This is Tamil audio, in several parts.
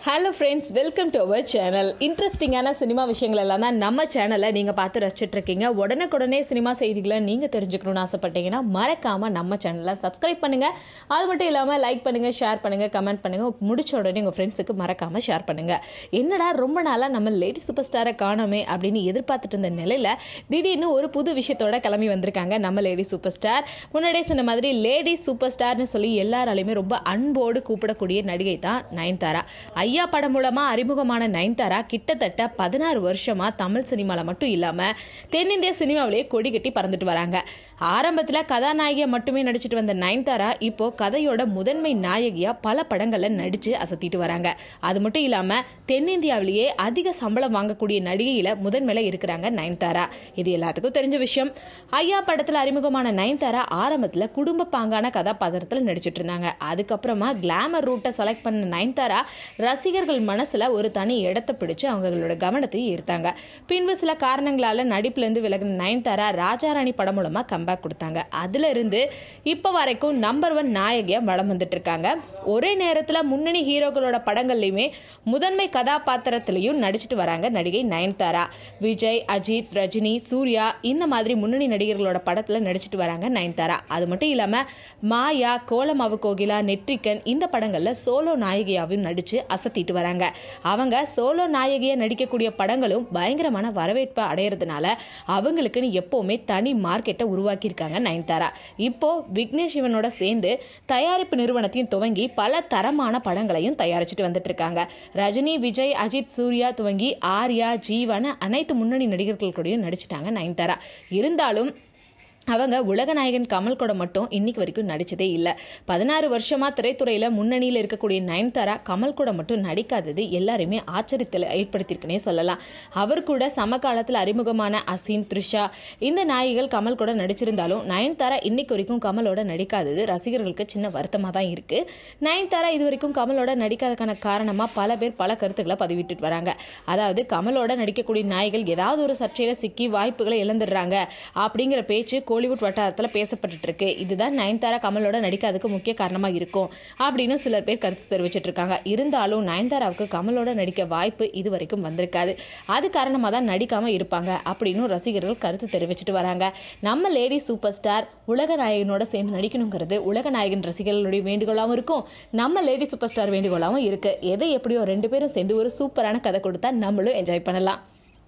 hello friends welcome to our channel இன்ட்ரெஸ்டிங்கான சினிமா விஷயங்கள் எல்லாம் தான் நம்ம சேனலை நீங்கள் பார்த்து ரசிச்சிட்டு இருக்கீங்க உடனுக்குடனே சினிமா செய்திகளை நீங்கள் தெரிஞ்சுக்கணும்னு ஆசைப்பட்டீங்கன்னா மறக்காமல் நம்ம சேனலை சப்ஸ்கிரைப் பண்ணுங்கள் அது மட்டும் இல்லாமல் லைக் பண்ணுங்கள் ஷேர் பண்ணுங்கள் கமெண்ட் பண்ணுங்கள் முடிச்ச உடனே உங்கள் ஃப்ரெண்ட்ஸுக்கு மறக்காமல் ஷேர் பண்ணுங்கள் என்னடா ரொம்ப நாளாக நம்ம லேடி சூப்பர் ஸ்டாரை காணோமே அப்படின்னு எதிர்பார்த்துட்டு இருந்த நிலையில் திடீர்னு ஒரு புது விஷயத்தோட கிளம்பி வந்திருக்காங்க நம்ம லேடி சூப்பர் ஸ்டார் முன்னாடியே சொன்ன மாதிரி லேடி சூப்பர் ஸ்டார்னு சொல்லி எல்லாராலையுமே ரொம்ப அன்போடு கூப்பிடக்கூடிய நடிகை தான் நயன்தாரா ஐயா படம் மூலமா அறிமுகமான நயன்தாரா கிட்டத்தட்ட பதினாறு வருஷமா தமிழ் சினிமால மட்டும் இல்லாம தென்னிந்திய சினிமாவிலேயே கொடி கட்டி பறந்துட்டு வராங்க ஆரம்பத்துல கதாநாயகியா மட்டுமே நடிச்சிட்டு வந்த நயன்தாரா இப்போ கதையோட முதன்மை நாயகியா பல படங்கள்ல நடிச்சு அசத்திட்டு வராங்க அது மட்டும் இல்லாம தென்னிந்தியாவிலேயே அதிக சம்பளம் வாங்கக்கூடிய நடிகையில முதன்மையில இருக்கிறாங்க நயன்தாரா இது எல்லாத்துக்கும் தெரிஞ்ச விஷயம் ஐயா படத்துல அறிமுகமான நயன்தாரா ஆரம்பத்துல குடும்ப பாங்கான கதாபாத்திரத்துல நடிச்சிட்டு இருந்தாங்க அதுக்கப்புறமா கிளாமர் ரூட்டை செலக்ட் பண்ண நயன்தாரா ரசிகர்கள் மனசுல ஒரு தனி இடத்தை பிடிச்சு அவங்களோட கவனத்தை ஈர்த்தாங்க பின்பு சில காரணங்களால நடிப்புல இருந்து விலகின நயன்தாரா ராஜாராணி படம் மூலமா கம்பேக் கொடுத்தாங்க அதுல இருந்து இப்ப வரைக்கும் நம்பர் ஒன் நாயகியா வளம் வந்துட்டு இருக்காங்க ஒரே நேரத்துல முன்னணி ஹீரோக்களோட படங்கள்லயுமே முதன்மை கதாபாத்திரத்திலையும் நடிச்சிட்டு வராங்க நடிகை நயன்தாரா விஜய் அஜித் ரஜினி சூர்யா இந்த மாதிரி முன்னணி நடிகர்களோட படத்துல நடிச்சிட்டு வராங்க நயன்தாரா அது மட்டும் இல்லாம மாயா கோலமாவு கோகிலா நெற்றிக்கன் இந்த படங்கள்ல சோலோ நாயகியாவும் நடிச்சு அசத்திட்டு வராங்க அவங்க சோலோ நாயகியா நடிக்கக்கூடிய படங்களும் பயங்கரமான வரவேற்பை அடையிறதுனால அவங்களுக்குன்னு எப்பவுமே தனி மார்க்கெட்டை உருவாக்கியிருக்காங்க நயன்தாரா இப்போ விக்னேஷ் சிவனோட சேர்ந்து தயாரிப்பு நிறுவனத்தையும் துவங்கி பல தரமான படங்களையும் தயாரிச்சுட்டு வந்துட்டு இருக்காங்க ரஜினி விஜய் அஜித் சூர்யா துவங்கி ஆர்யா ஜீவன் அனைத்து முன்னணி நடிகர்கள் கூடயும் நடிச்சிட்டாங்க நயன்தாரா இருந்தாலும் அவங்க உலகநாயகன் கமல் கூட மட்டும் இன்னைக்கு வரைக்கும் நடிச்சதே இல்லை பதினாறு வருஷமா திரைத்துறையில முன்னணியில் இருக்கக்கூடிய நயன்தாரா கமல் கூட மட்டும் நடிக்காதது எல்லாருமே ஆச்சரியத்தில் ஏற்படுத்தியிருக்குன்னே சொல்லலாம் அவர் கூட சமகாலத்தில் அறிமுகமான அசின் த்ரிஷா இந்த நாயகிகள் கமல் கூட நடிச்சிருந்தாலும் நயன்தாரா இன்னைக்கு வரைக்கும் கமலோட நடிக்காதது ரசிகர்களுக்கு சின்ன வருத்தமாக தான் இருக்கு நயன்தாரா இது வரைக்கும் கமலோட நடிக்காததுக்கான காரணமா பல பேர் பல கருத்துக்களை பதிவிட்டு வராங்க அதாவது கமலோட நடிக்கக்கூடிய நாய்கள் ஏதாவது ஒரு சர்ச்சையில சிக்கி வாய்ப்புகளை இழந்துடுறாங்க அப்படிங்கிற பேச்சு கோலிவுட் வட்டாரத்தில் பேசப்பட்டுட்டு இருக்கு இதுதான் நயன்தாரா கமலோட நடிக்காததுக்கு முக்கிய காரணமா இருக்கும் அப்படின்னு சிலர் பேர் கருத்து தெரிவிச்சிட்டு இருக்காங்க இருந்தாலும் நயன்தாராவுக்கு கமலோட நடிக்க வாய்ப்பு இது வரைக்கும் வந்திருக்காது அது காரணமாக தான் நடிக்காம இருப்பாங்க அப்படின்னு ரசிகர்கள் கருத்து தெரிவிச்சிட்டு வராங்க நம்ம லேடி சூப்பர் ஸ்டார் உலக நாயகனோட சேர்ந்து நடிக்கணுங்கிறது உலக நாயகன் ரசிகர்களுடைய வேண்டுகோளாகவும் இருக்கும் நம்ம லேடி சூப்பர் ஸ்டார் வேண்டுகோளாகவும் இருக்கு எதை எப்படியோ ரெண்டு பேரும் சேர்ந்து ஒரு சூப்பரான கதை கொடுத்தா நம்மளும் என்ஜாய் பண்ணலாம்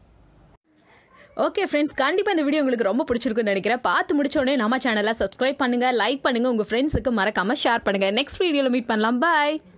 ஓகே ஃப்ரெண்ட்ஸ் கண்டிப்பாக இந்த வீடியோ உங்களுக்கு ரொம்ப பிடிச்சிருக்குன்னு நினைக்கிறேன் பார்த்து முடிச்ச உடனே நம்ம சேனலை சப்ஸ்கிரைப் பண்ணுங்க லைக் பண்ணுங்க உங்க ஃப்ரெண்ட்ஸுக்கு மறக்காம ஷேர் பண்ணுங்க நெக்ஸ்ட் வீடியோவில் மீட் பண்ணலாம் பாய்